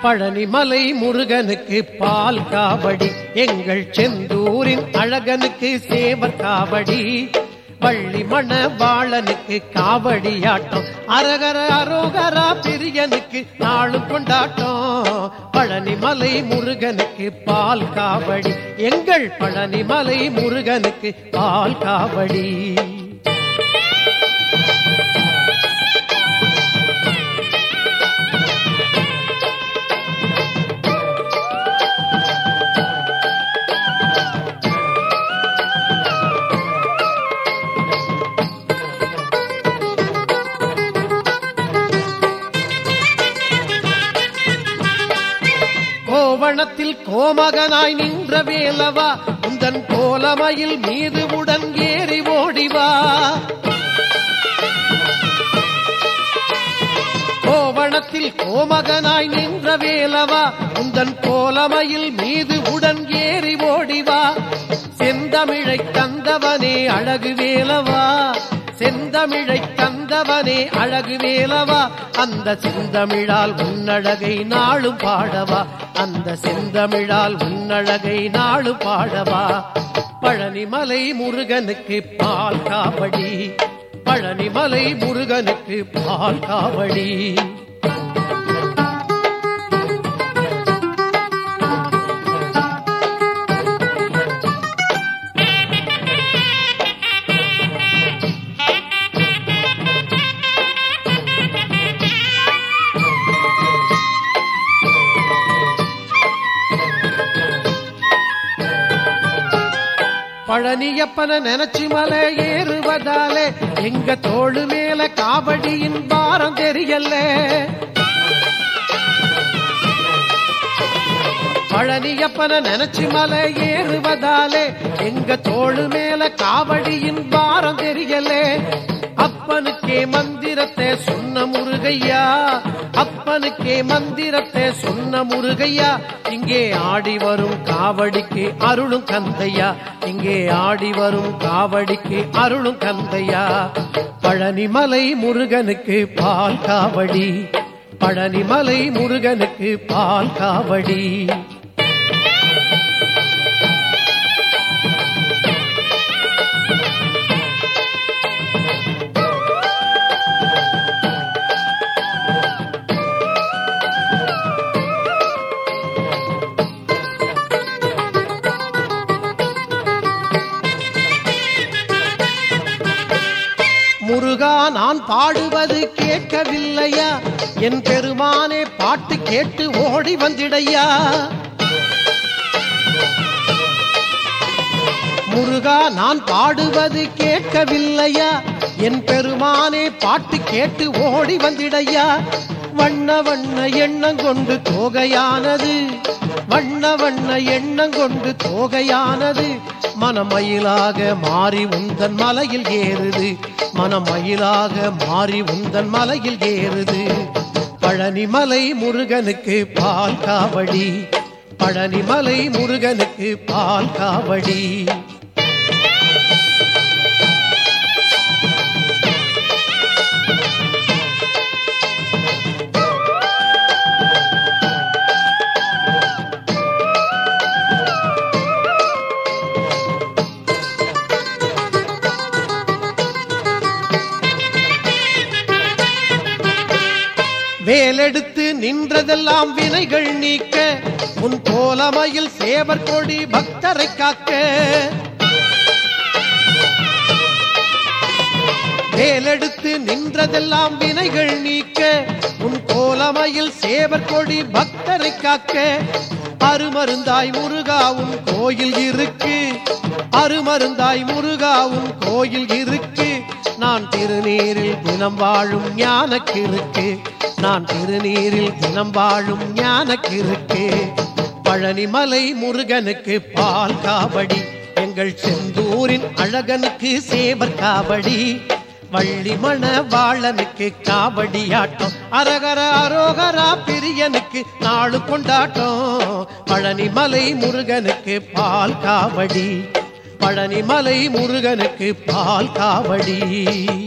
பழனிமலை முருகனுக்கு பால் காவடி எங்கள் செந்தூரின் அழகனுக்கு சேவர் காவடி வள்ளி மண வாழனுக்கு காவடியாட்டம் அரகர அரோகரா பிரியனுக்கு நாளும் கொண்டாட்டம் பழனிமலை முருகனுக்கு பால் காவடி எங்கள் பழனிமலை முருகனுக்கு பால் காவடி கோவணத்தில் கோமகனாய் நின்ற வேலவா உந்தன் கோலமயில் மீது உடன் ஏறி ஓடிவா கோவணத்தில் கோமகனாய் நின்ற வேலவா உந்தன் கோலமயில் மீது உடன் ஏறி ஓடிவா செந்தமிழை தந்தவனே அழகு வேலவா செந்தமிழை தந்தவனே அழகு வேலவா அந்த செந்தமிழால் உன்னழகை நாளும் பாடவா அந்த செந்தமிழால் உன்னழகை நாளும் பாடவா பழனிமலை முருகனுக்கு பால் காவடி பழனிமலை முருகனுக்கு பால் காவடி பழனியப்பன நினைச்சு மலை ஏறுவதாலே எங்க தோளு மேல காவடியின் பாரம் தெரியல பழனியப்பன நினைச்சு மலை ஏறுவதாலே எங்க தோளு மேல காவடியின் பாரம் தெரியல அப்பனுக்கே மந்திரத்தை சொன்ன முருகையா அப்பனுக்கே மந்திரத்தை சொன்ன முருகையா இங்கே ஆடி வரும் காவடிக்கு அருளும் கந்தையா இங்கே ஆடி வரும் காவடிக்கு அருளும் கந்தையா பழனிமலை முருகனுக்கு பால் காவடி பழனிமலை முருகனுக்கு பால் காவடி முருகா நான் பாடுவது கேட்கவில்லையா என் பெருமானே பாட்டு கேட்டு ஓடி வந்திடையா முருகா நான் பாடுவது கேட்கவில்லையா என் பெருமானே பாட்டு கேட்டு ஓடி வந்திடையா வண்ண வண்ண எண்ணம் கொண்டு தோகையானது வண்ண வண்ண எண்ணம் கொண்டு தோகையானது மனமயிலாக மாறி உந்தன் மலையில் ஏறுது மனமயிலாக மாறி உந்தன் மலையில் ஏறுது பழனிமலை முருகனுக்கு பால் காவடி பழனிமலை முருகனுக்கு பால் காவடி வேலெடுத்து நின்றதெல்லாம் வினைகள் நீக்க உன் கோலமையில் சேவர் கொடி பக்தரை காக்க வேலெடுத்து நின்றதெல்லாம் வினைகள் நீக்க உன் கோலமையில் சேவர் கொடி பக்தரை காக்க அருமருந்தாய் முருகாவும் கோயில் இருக்கு அருமருந்தாய் முருகாவும் கோயில் இருக்கு நான் திருநீரில் தினம் வாழும் ஞானக்கிருக்கு நான் திருநீரில் தினம் வாழும் ஞானக்கிருக்கு பழனிமலை முருகனுக்கு பால் காவடி எங்கள் செந்தூரின் அழகனுக்கு சேவர் காவடி வள்ளிமண வாழனுக்கு காவடி ஆட்டம் அரகர அரோகரா பிரியனுக்கு நாளு கொண்டாட்டம் பழனிமலை முருகனுக்கு பால் காவடி பழனிமலை முருகனுக்கு பால் காவடி